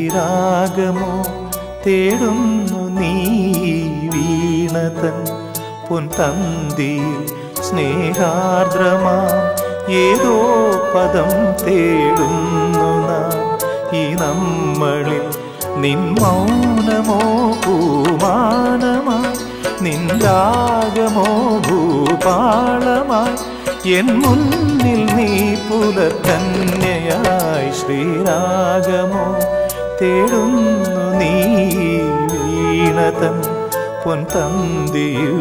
ശ്രീരാഗമോ തേടുന്നു നീ വീണതൻ പൊൻതന്തിയിൽ സ്നേഹാർദ്രമാം ഏതോ പദം തേടുന്നു നാം ഈ നമ്മളിൽ നിൻ മൗനമോ പൂമാനമായി നിൻ രാഗമോ ഭൂപാളമായി എൻ മുന്നിൽ നീ പുലർക്കന്യയായി ശ്രീരാഗമോ തേടുന്നു നീ വീണതൻ പൊൻതന്തിയിൽ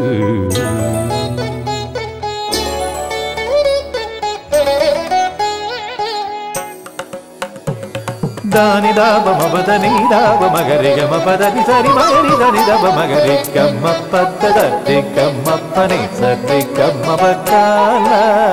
దాని దాబ మబదని దాబ మగరి గమ పదని సరి మగరి దని దబ మగరి గమ్మ పద్ద దరి గమ్మ పని సరి గమ్మ పక్కాల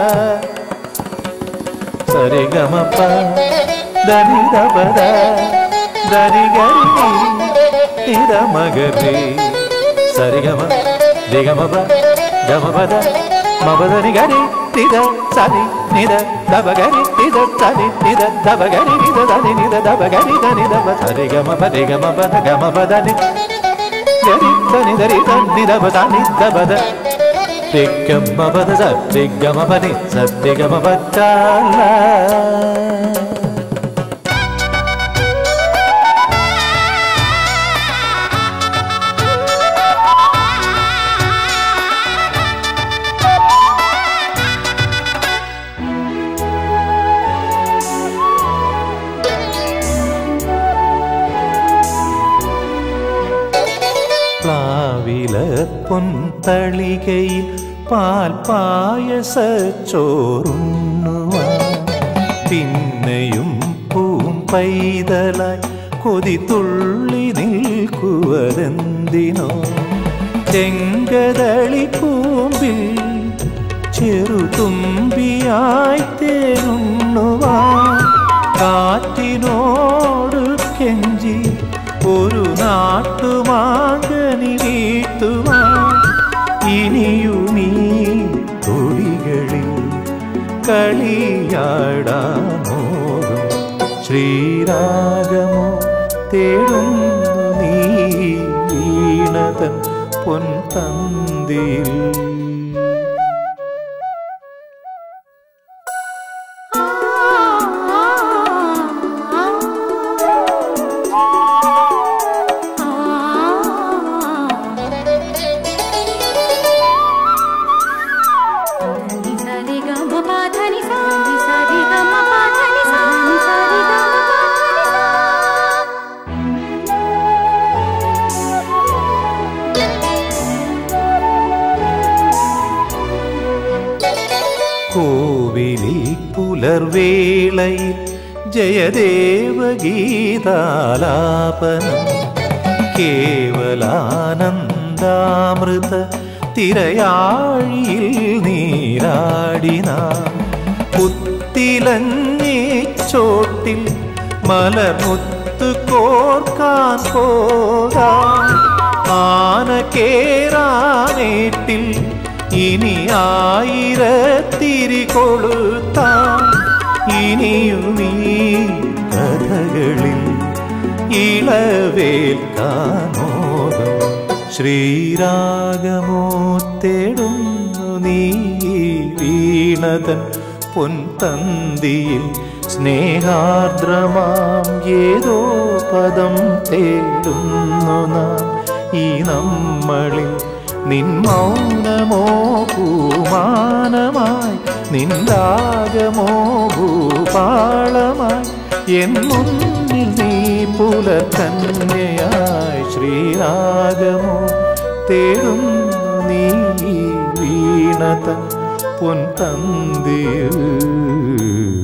సరి గమ ప దని దబ ద దని గరి నిద మగరి సరి గమ దిగమ ప గమ పద మబదని గరి నిద సరి నిద దబ గరి నిద సరి నిద దబ గరి నిద దని నిద దబ గరి దని దబ సరి గమ పది గమ పద గమ పదని గరి దని దరి దని దబ దని దబ ద దిగ్గమ పద సద్దిగ్గమ పని సద్దిగమ పచ్చాల പ്ലാവില പൊൻതളികയിൽ പാൽ പായസച്ചോറുണ്ണുവാൻ പിന്നെയും പൂം പൈതലായി കൊതി തുള്ളി നിൽക്കുവതെന്തിനോ ചെങ്കതളി കൂമ്പിൽ ചെറുതുമ്പിയായി തേനുണ്ണുവാൻ കാറ്റിനോട് കെഞ്ചി ഒരു നാട്ടുമാകനി വീട്ടുവാൻ ഇനിയുമീ തൊടികളിൽ കളിയാടാനോടും ശ്രീരാഗമോ തേടുന്നു നീ വീണതൻ പൊൻതന്തിയിൽ సరి గమ పాధని సా సరి గమ పాధని సా సరి గమ పాధని సా കോവിലിൽ പുലർവേളയിൽ ജയദേവഗീതാലാപനം കേവലാനന്ദാമൃത തിരയാഴിയിൽ നീരാടിന പുത്തിലഞ്ഞി ചോട്ടിൽ മലർമുത്ത് കോർക്കാൻ പോകാം ആന കേറാനേട്ടിൽ ഇനി ആയിരത്തിരി കൊളുത്താം ഇനിയുമീ കഥകളിൽ ഇളവേൽക്കാനോദം ശ്രീരാഗമോ തേടുന്നു നീ വീണതൻ പൊൻതന്തിയിൽ സ്നേഹാർദ്രമാം ഏതോ പദം തേടുന്നു നാം ഈ നമ്മളിൽ നിൻ മൗനമോ പൂമാനമായി നിന്ദാഗമോ ഭൂപാളമായി എൻ മുന്നിൽ നീ പുലക്കന്യയായി ശ്രീരാഗമോ തേടുന്നു നീ വീണതൻ പൊൻതന്തിയിൽ